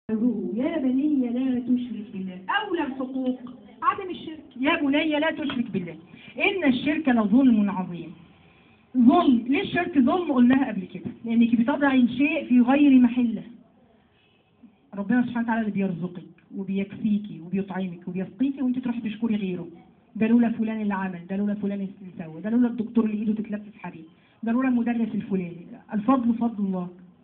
يا بني لا تشرك بالله أولى الحقوق عدم الشرك يا بني لا تشرك بالله إن الشرك لظلم عظيم ظلم ليه الشرك ظلم قلناها قبل كده لأنك بتضعي شيء في غير محله ربنا سبحانه وتعالى اللي بيرزقك وبيكفيكي وبيطعمك وبيسقيكي وانت تروحي تشكري غيره ده لولا فلان اللي عمل ده لولا فلان اللي سوى ده لولا الدكتور اللي ايده تتلبس حديد ده لولا المدرس الفلاني الفضل فضل الله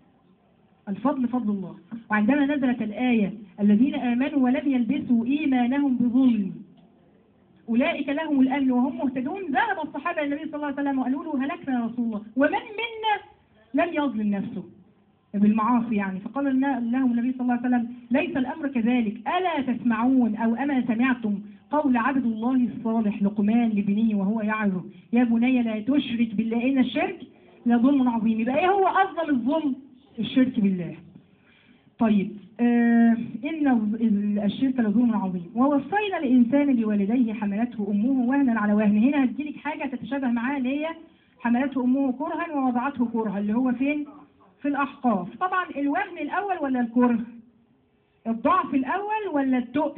الفضل فضل الله وعندما نزلت الآية الذين آمنوا ولم يلبسوا إيمانهم بظلم أولئك لهم الأمن وهم مهتدون ذهب الصحابة إلى النبي صلى الله عليه وسلم وقالوا له هلكنا يا رسول الله ومن منا لم يظلم نفسه بالمعاصي يعني فقال لهم النبي صلى الله عليه وسلم ليس الأمر كذلك ألا تسمعون أو أما سمعتم قول عبد الله الصالح لقمان لبنيه وهو يعظه يا بني لا تشرك بالله إن الشرك لظلم عظيم يبقى إيه هو أفضل الظلم الشرك بالله طيب آه إن الشرك لظلم عظيم ووصينا الإنسان بوالديه حملته أمه وهنا على وهن هنا هديلك حاجة تتشابه معاه اللي هي حملته أمه كرها ووضعته كرها اللي هو فين في الأحقاف طبعا الوهن الأول ولا الكره الضعف الأول ولا التقل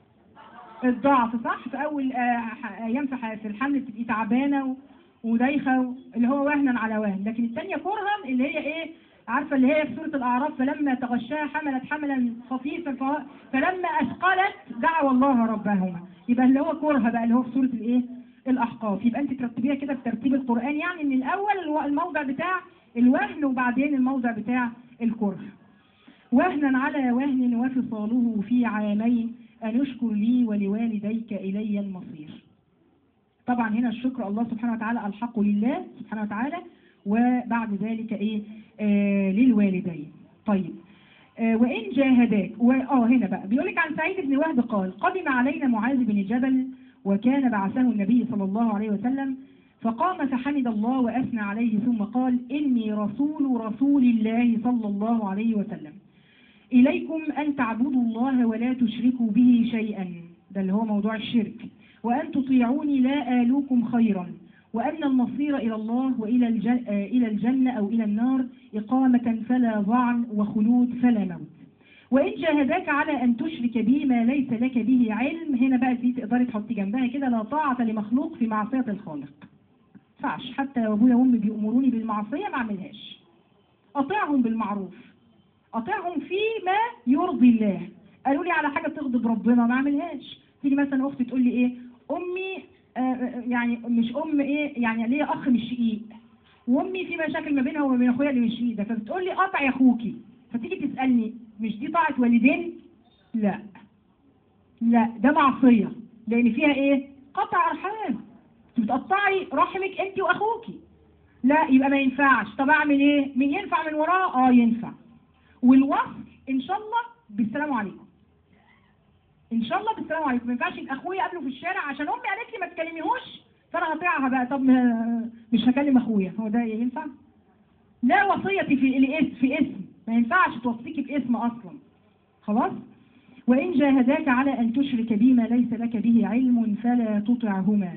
الضعف صح في أول أيام في الحمل بتبقي تعبانة ودايخة اللي هو وهنا على وهن لكن الثانية كرها اللي هي إيه عارفة اللي هي في سورة الأعراف فلما تغشاها حملت حملا خفيفا فلما أثقلت دعوا الله ربهما يبقى اللي هو كره بقى اللي هو في سورة الإيه الأحقاف يبقى أنت ترتبيها كده بترتيب القرآن يعني إن الأول الموضع بتاع الوهن وبعدين الموضع بتاع الكره وهنا على وهن وفصاله في عامين أن اشكر لي ولوالديك إلي المصير طبعا هنا الشكر الله سبحانه وتعالى الحق لله سبحانه وتعالى وبعد ذلك ايه آه للوالدين طيب آه وإن جاهداك اه هنا بقى بيقول لك عن سعيد بن وهب قال قدم علينا معاذ بن جبل وكان بعثه النبي صلى الله عليه وسلم فقام فحمد الله وأثنى عليه ثم قال إني رسول رسول الله صلى الله عليه وسلم إليكم أن تعبدوا الله ولا تشركوا به شيئا ده اللي هو موضوع الشرك وأن تطيعوني لا آلوكم خيرا وأن المصير إلى الله وإلى الجنة, إلى الجنة أو إلى النار إقامة فلا ضعن وخلود فلا موت وإن جاهداك على أن تشرك بي ما ليس لك به علم هنا بقى دي تقدري تحطي جنبها كده لا طاعة لمخلوق في معصية الخالق ينفعش حتى لو ابويا وامي بيأمروني بالمعصية ما اعملهاش أطيعهم بالمعروف أطيعهم فيما يرضي الله قالوا لي على حاجة تغضب ربنا ما اعملهاش تيجي مثلا أختي تقول لي إيه أمي آه يعني مش أم إيه يعني ليا أخ مش شقيق وأمي في مشاكل ما بينها وما بين أخويا اللي مش شقيق ده فبتقول لي قطع يا أخوكي فتيجي تسألني مش دي طاعة والدين؟ لا لا ده معصية لأن فيها إيه؟ قطع أرحام بتقطعي رحمك أنت وأخوكي لا يبقى ما ينفعش طب أعمل إيه؟ من ينفع من وراه؟ آه ينفع والوصل إن شاء الله بالسلام عليكم ان شاء الله بالسلام عليكم ما ينفعش يبقى اخويا قابله في الشارع عشان امي قالت لي ما تكلميهوش فانا هطيعها بقى طب مش هكلم اخويا هو ده ينفع لا وصيتي في الاسم في اسم ما ينفعش توصيكي باسم اصلا خلاص وان جاهداك على ان تشرك بي ما ليس لك به علم فلا تطعهما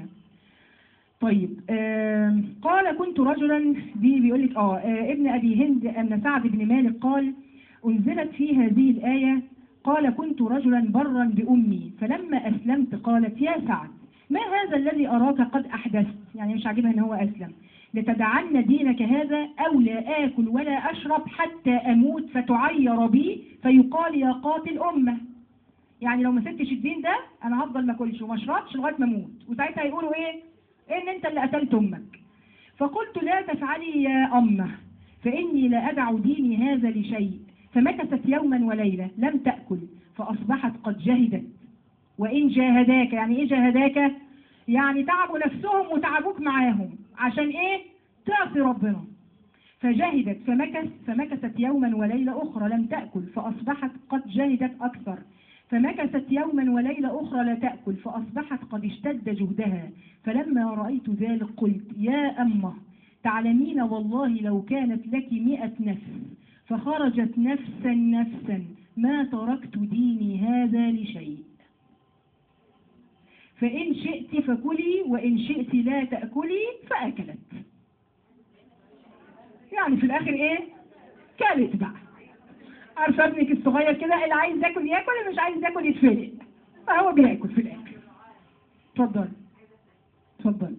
طيب آه قال كنت رجلا دي بيقول لك اه ابن ابي هند ان سعد بن مالك قال انزلت في هذه الايه قال كنت رجلا برا بأمي فلما أسلمت قالت يا سعد ما هذا الذي أراك قد أحدثت يعني مش عاجبها ان هو أسلم لتدعن دينك هذا أو لا آكل ولا أشرب حتى أموت فتعير بي فيقال يا قاتل أمة يعني لو ما سبتش الدين ده أنا هفضل ما أكلش وما أشربش لغاية ما أموت وساعتها يقولوا إيه إن أنت اللي قتلت أمك فقلت لا تفعلي يا أمة فإني لا أدع ديني هذا لشيء فمكثت يوما وليلة لم تأكل فأصبحت قد جهدت وإن جاهداك يعني إيه جاهداك يعني تعبوا نفسهم وتعبوك معاهم عشان إيه تعصي ربنا فجهدت فمكث فمكثت يوما وليلة أخرى لم تأكل فأصبحت قد جهدت أكثر فمكثت يوما وليلة أخرى لا تأكل فأصبحت قد اشتد جهدها فلما رأيت ذلك قلت يا أمه تعلمين والله لو كانت لك مئة نفس فخرجت نفسا نفسا ما تركت ديني هذا لشيء فإن شئت فكلي وإن شئت لا تأكلي فأكلت يعني في الآخر إيه كلت بقى عارفه ابنك الصغير كده اللي عايز ياكل ياكل اللي مش عايز ياكل يتفرق فهو بياكل في الاخر اتفضل اتفضل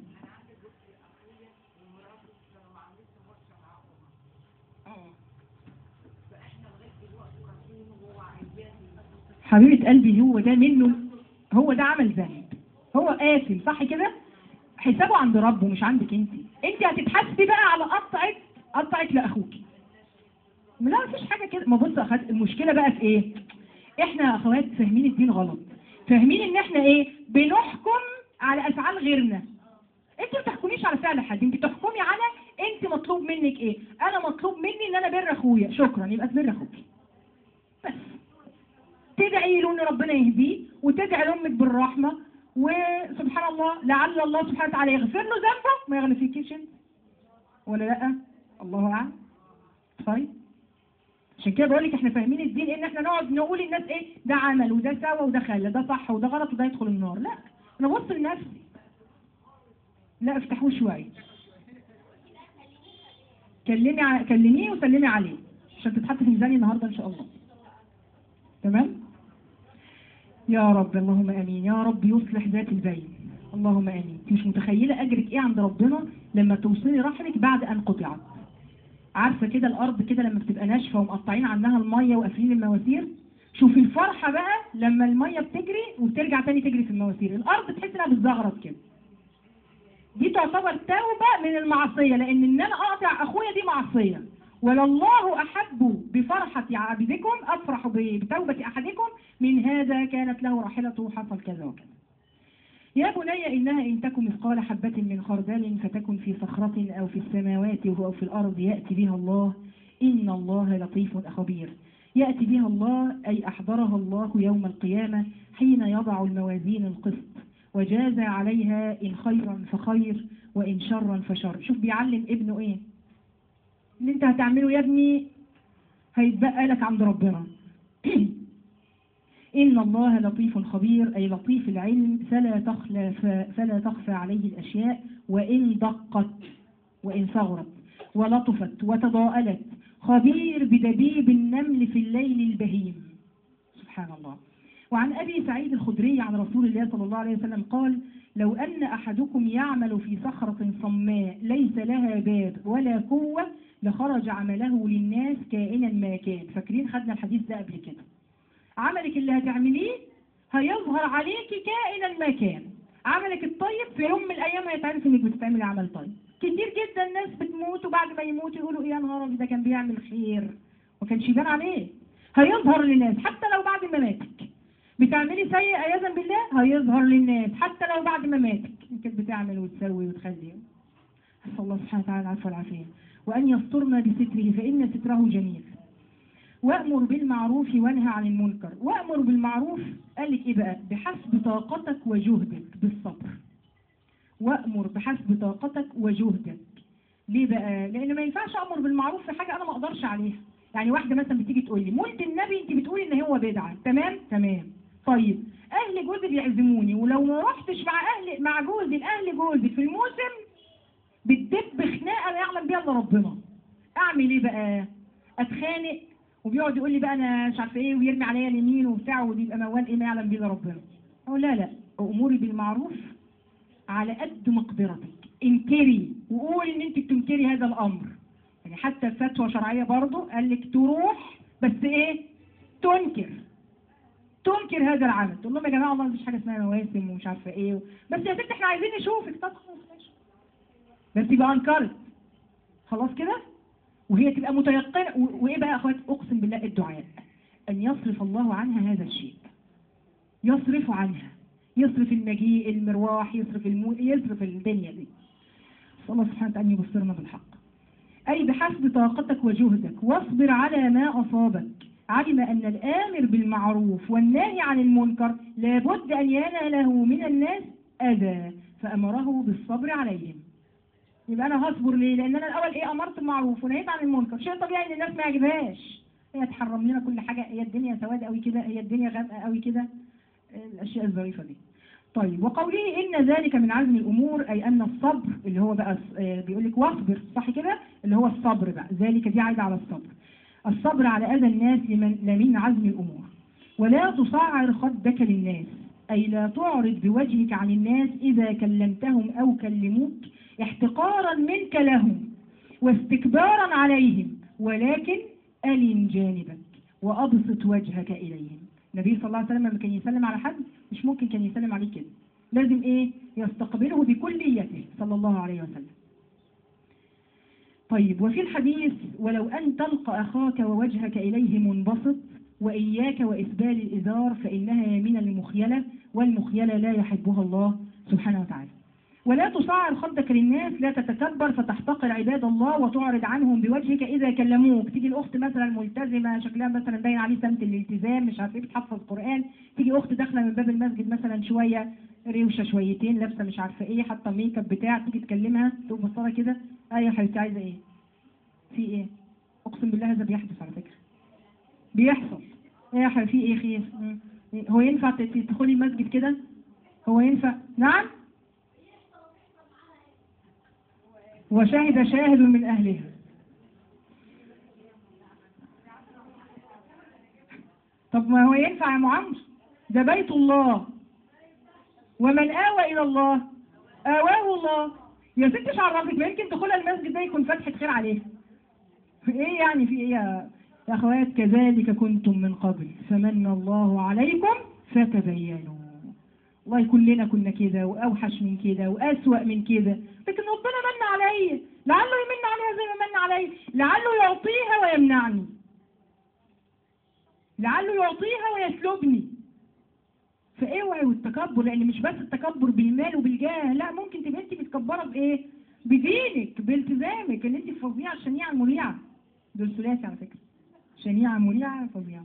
حبيبة قلبي هو ده منه هو ده عمل ذنب هو قافل صح كده حسابه عند ربه مش عندك انت انت هتتحاسبي بقى على قطعة قطعة لاخوك لا مفيش حاجة كده ما بص يا أخوات المشكلة بقى في ايه احنا يا اخوات فاهمين الدين غلط فاهمين ان احنا ايه بنحكم على افعال غيرنا انت ما تحكميش على فعل حد انت تحكمي على انت مطلوب منك ايه انا مطلوب مني ان انا بر اخويا شكرا يبقى تبر اخوك بس تدعي له ان ربنا يهديه وتدعي لامك بالرحمه وسبحان الله لعل الله سبحانه وتعالى يغفر له ذنبه ما يغفركيش انت ولا لا الله اعلم طيب عشان كده بقول لك احنا فاهمين الدين ان احنا نقعد نقول الناس ايه ده عمل وده سوى وده خلى ده صح وده غلط وده يدخل النار لا انا ببص لنفسي لا افتحوه شويه كلمي ع... كلميه وسلمي عليه عشان تتحط في ميزاني النهارده ان شاء الله تمام يا رب اللهم امين يا رب يصلح ذات البين اللهم امين مش متخيله اجرك ايه عند ربنا لما توصلي رحمك بعد ان قطعت عارفه كده الارض كده لما بتبقى ناشفه ومقطعين عنها الميه وقافلين المواسير شوفي الفرحه بقى لما الميه بتجري وبترجع تاني تجري في المواسير الارض تحس انها بتزغرط كده دي تعتبر توبه من المعصيه لان ان انا اقطع اخويا دي معصيه ولله احب بفرحه عبدكم افرح بتوبه احدكم من هذا كانت له راحلته حصل كذا وكذا يا بني إنها إن تكن مثقال حبة من خردل فتكن في صخرة أو في السماوات أو في الأرض يأتي بها الله إن الله لطيف خبير يأتي بها الله أي أحضرها الله يوم القيامة حين يضع الموازين القسط وجاز عليها إن خيرا فخير وإن شرا فشر شوف بيعلم ابنه إيه اللي أنت هتعمله يا ابني هيتبقى لك عند ربنا إن الله لطيف خبير أي لطيف العلم فلا تخلى فلا تخفى عليه الأشياء وإن دقت وإن صغرت ولطفت وتضاءلت خبير بدبيب النمل في الليل البهيم سبحان الله وعن أبي سعيد الخدري عن رسول الله صلى الله عليه وسلم قال لو أن أحدكم يعمل في صخرة صماء ليس لها باب ولا قوة لخرج عمله للناس كائنا ما كان فاكرين خدنا الحديث ده قبل كده عملك اللي هتعمليه هيظهر عليكي كائنا ما كان عملك الطيب في يوم من الايام هيتعرف انك بتعملي عمل طيب كتير جدا ناس بتموت وبعد ما يموت يقولوا ايه يا نهار أبيض ده كان بيعمل خير ما كانش يبان عليه هيظهر للناس حتى لو بعد ما ماتك بتعملي سيء عياذا بالله هيظهر للناس حتى لو بعد ما ماتك كانت بتعمل وتسوي وتخلي نسال الله سبحانه وتعالى العفو والعافيه وان يسترنا بستره فان ستره جميل وأمر بالمعروف وانهى عن المنكر وأمر بالمعروف قال لك إيه بقى بحسب طاقتك وجهدك بالصبر وأمر بحسب طاقتك وجهدك ليه بقى لأن ما ينفعش أمر بالمعروف في حاجة أنا ما أقدرش عليها يعني واحدة مثلا بتيجي تقول لي مولد النبي أنت بتقولي إن هو بدعة تمام تمام طيب أهل جوزي بيعزموني ولو ما رحتش مع أهل مع جوزي الأهل جوزي في الموسم بتدب خناقة لا يعلم بيها إلا ربنا أعمل إيه بقى أتخانق وبيقعد يقول لي بقى انا مش عارفه ايه ويرمي عليا اليمين وبتاع وبيبقى موال ايه ما يعلم به ربنا اقول لا لا اموري بالمعروف على قد مقدرتك انكري وقولي ان انت بتنكري هذا الامر يعني حتى فتوى شرعيه برضه قال لك تروح بس ايه تنكر تنكر هذا العمل تقول لهم يا جماعه والله مفيش حاجه اسمها مواسم ومش عارفه ايه بس يا ست احنا عايزين نشوفك طب خلاص ماشي بس يبقى انكرت خلاص كده وهي تبقى متيقنة وإيه بقى يا أخوات أقسم بالله الدعاء أن يصرف الله عنها هذا الشيء يصرف عنها يصرف المجيء المرواح يصرف المو... يصرف الدنيا دي صلى الله سبحانه وتعالى يبصرنا بالحق أي بحسب طاقتك وجهدك واصبر على ما أصابك علم أن الآمر بالمعروف والناهي عن المنكر لابد أن يناله من الناس أذى فأمره بالصبر عليهم يبقى انا هصبر ليه لان انا الاول ايه امرت بالمعروف ونهيت عن المنكر شيء طبيعي ان الناس ما يعجبهاش هي تحرم لنا كل حاجه هي الدنيا سواد قوي كده هي الدنيا غامقه قوي كده الاشياء الظريفه دي طيب وقوله ان ذلك من عزم الامور اي ان الصبر اللي هو بقى بيقول لك واصبر صح كده اللي هو الصبر بقى ذلك دي عايده على الصبر الصبر على أذى الناس لمن لمن عزم الأمور ولا تصعر خدك للناس أي لا تعرض بوجهك عن الناس إذا كلمتهم أو كلموك احتقارا منك لهم واستكبارا عليهم ولكن ألن جانبك وأبسط وجهك إليهم النبي صلى الله عليه وسلم لما كان يسلم على حد مش ممكن كان يسلم عليه كده لازم ايه يستقبله بكليته صلى الله عليه وسلم طيب وفي الحديث ولو أن تلقى أخاك ووجهك إليه منبسط وإياك وإسبال الإزار فإنها من المخيلة والمخيلة لا يحبها الله سبحانه وتعالى ولا تصعر خدك للناس لا تتكبر فتحتقر عباد الله وتعرض عنهم بوجهك إذا كلموك تيجي الأخت مثلا ملتزمة شكلها مثلا باين عليه سمة الالتزام مش عارفة ايه بتحفظ قرآن تيجي أخت داخلة من باب المسجد مثلا شوية روشة شويتين لابسة مش عارفة ايه حاطة ميك اب بتاع تيجي تكلمها تقوم بصلها كده ايوه يا حبيبتي عايزة ايه في ايه اقسم بالله هذا بيحدث على فكرة بيحصل ايه يا حبيبي في ايه خير مم. إيه؟ هو ينفع ت- تدخلي المسجد كده هو ينفع نعم وشهد شاهد من أهلها طب ما هو ينفع يا أم عمرو ده بيت الله ومن آوى إلى الله آواه الله يا ست مش عرفك ما يمكن دخولها المسجد ده يكون فتحة خير عليها ايه يعني في ايه يا يا اخوات كذلك كنتم من قبل فمن الله عليكم فتبينوا والله كلنا كنا كده واوحش من كده واسوأ من كده لكن ربنا من علي لعله يمن عليها زي ما من علي لعله يعطيها ويمنعني لعله يعطيها ويسلبني فاوعي والتكبر لان مش بس التكبر بالمال وبالجاه لا ممكن تبقى انت متكبره بايه بدينك بالتزامك ان انت فظيعه شنيعه مريعه دول ثلاثي على فكره شنيعه مريعه فظيعه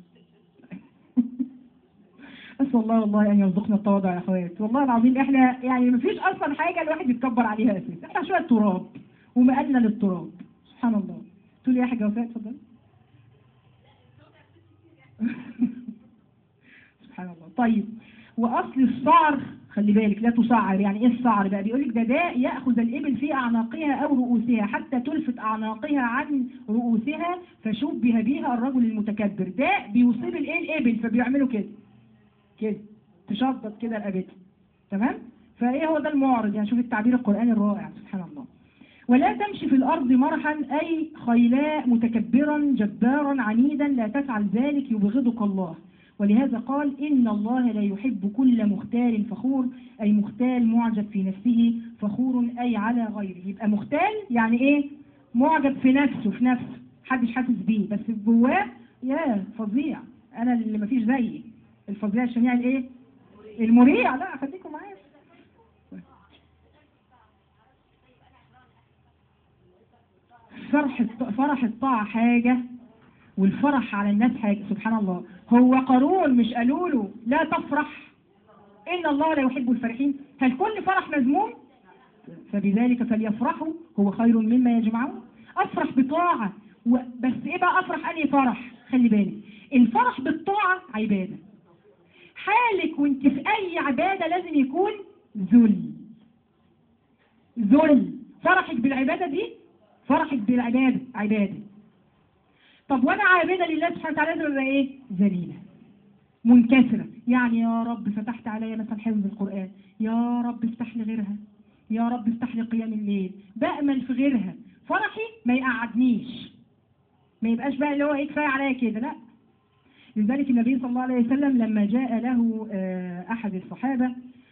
اسال الله والله ان يرزقنا التواضع يا اخوات والله العظيم احنا يعني ما فيش اصلا حاجه الواحد يتكبر عليها اساسا احنا شويه تراب ومقادنا للتراب سبحان الله تقول يا حاجه وفاء اتفضل سبحان الله طيب واصل الصعر خلي بالك لا تصعر يعني ايه الصعر بقى بيقول لك ده داء ياخذ الابل في اعناقها او رؤوسها حتى تلفت اعناقها عن رؤوسها فشبه بها الرجل المتكبر داء بيصيب الايه الابل فبيعملوا كده كده تشطط كده رقبتها تمام فايه هو ده المعرض يعني شوف التعبير القرآني الرائع سبحان الله ولا تمشي في الأرض مرحا أي خيلاء متكبرا جبارا عنيدا لا تفعل ذلك يبغضك الله ولهذا قال إن الله لا يحب كل مختال فخور أي مختال معجب في نفسه فخور أي على غيره يبقى مختال يعني إيه معجب في نفسه في نفسه محدش حاسس بيه بس جواه يا فظيع أنا اللي مفيش زيي الفظيع الشنيع الايه المريع لا خليكم معايا فرح الط- فرح الطاعة حاجة والفرح على الناس حاجة سبحان الله هو قارون مش قالوا له لا تفرح إن الله لا يحب الفرحين هل كل فرح مذموم فبذلك فليفرحوا هو خير مما يجمعون أفرح بطاعة و- بس إيه بقى أفرح أنهي فرح خلي بالك الفرح بالطاعة عبادة حالك وانت في اي عبادة لازم يكون ذل ذل فرحك بالعبادة دي فرحك بالعبادة عبادة طب وانا عابدة لله سبحانه وتعالى لازم ابقى ايه ذليلة منكسرة يعني يا رب فتحت عليا مثلا حفظ القرآن يا رب افتح لي غيرها يا رب افتح لي قيام الليل بأمل في غيرها فرحي ما يقعدنيش ما يبقاش بقى اللي هو ايه كفايه عليا كده لا لذلك النبي صلى الله عليه وسلم لما جاء له آه، أحد الصحابة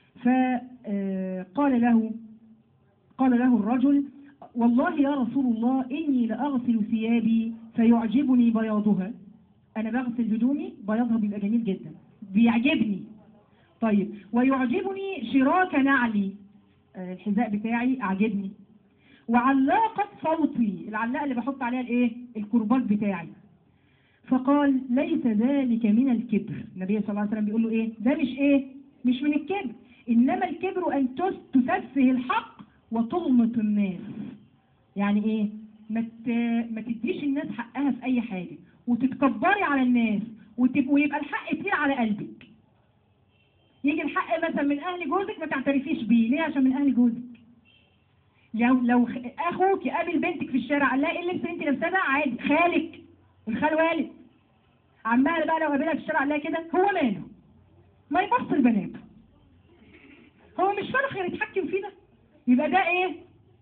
فقال له قال له الرجل والله يا رسول الله إني لأغسل ثيابي فيعجبني بياضها أنا بغسل هدومي بياضها بيبقى جميل جدا بيعجبني طيب ويعجبني شراك نعلي آه، الحذاء بتاعي أعجبني وعلاقة صوتي العلاقة اللي بحط عليها الايه الكرباج بتاعي فقال ليس ذلك من الكبر النبي صلى الله عليه وسلم بيقول له ايه ده مش ايه مش من الكبر انما الكبر ان تس- تسفه الحق وتغمط الناس يعني ايه ما ت- ما تديش الناس حقها في اي حاجه وتتكبري على الناس وتب- ويبقى الحق تقيل على قلبك يجي الحق مثلا من اهل جوزك ما تعترفيش بيه ليه عشان من اهل جوزك لو لو خ- اخوك قابل بنتك في الشارع قال لها ايه اللبس اللي انت لابساه ده عادي خالك الخال والد عمال بقى لو قابلها في الشارع الاقي كده هو ماله ما يبص لبناته هو مش فارغ غير يتحكم فينا يبقى ده ايه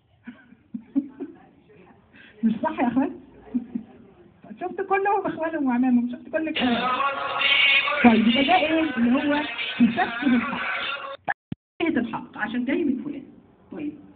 مش صح يا اخوان شفت كلهم اخوانهم وعمامهم شفت كل الكلام طيب يبقى ده ايه اللي هو تسكت الحق تسكت الحق عشان جاي من فلان طيب